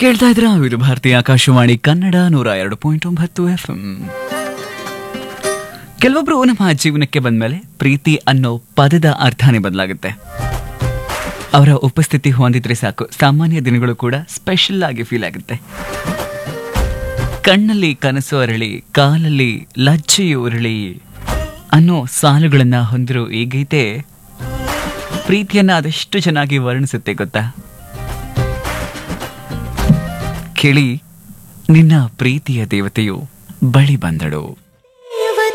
ಕೇಳ್ತಾ ಇದ್ರ ಇದು ಭಾರತೀಯ ಆಕಾಶವಾಣಿ ಕನ್ನಡ ನೂರ ಎರಡು ಪಾಯಿಂಟ್ ಒಂಬತ್ತು ಎಫ್ ಕೆಲವೊಬ್ರು ನಮ್ಮ ಜೀವನಕ್ಕೆ ಬಂದ್ಮೇಲೆ ಪ್ರೀತಿ ಅನ್ನೋ ಪದದ ಅರ್ಥನೇ ಬದಲಾಗುತ್ತೆ ಅವರ ಉಪಸ್ಥಿತಿ ಹೊಂದಿದ್ರೆ ಸಾಕು ಸಾಮಾನ್ಯ ದಿನಗಳು ಕೂಡ ಸ್ಪೆಷಲ್ ಆಗಿ ಫೀಲ್ ಆಗುತ್ತೆ ಕಣ್ಣಲ್ಲಿ ಕನಸು ಅರಳಿ ಕಾಲಲ್ಲಿ ಲಜ್ಜೆಯು ಉರಳಿ ಅನ್ನೋ ಸಾಲುಗಳನ್ನ ಹೊಂದಿರೋ ಈ ಗೀತೆ ಪ್ರೀತಿಯನ್ನ ಅದೆಷ್ಟು ಚೆನ್ನಾಗಿ ವರ್ಣಿಸುತ್ತೆ ಗೊತ್ತಾ ಕೇಳಿ ನಿನ್ನ ಪ್ರೀತಿಯ ದೇವತೆಯು ಬಳಿ ಬಂದಳು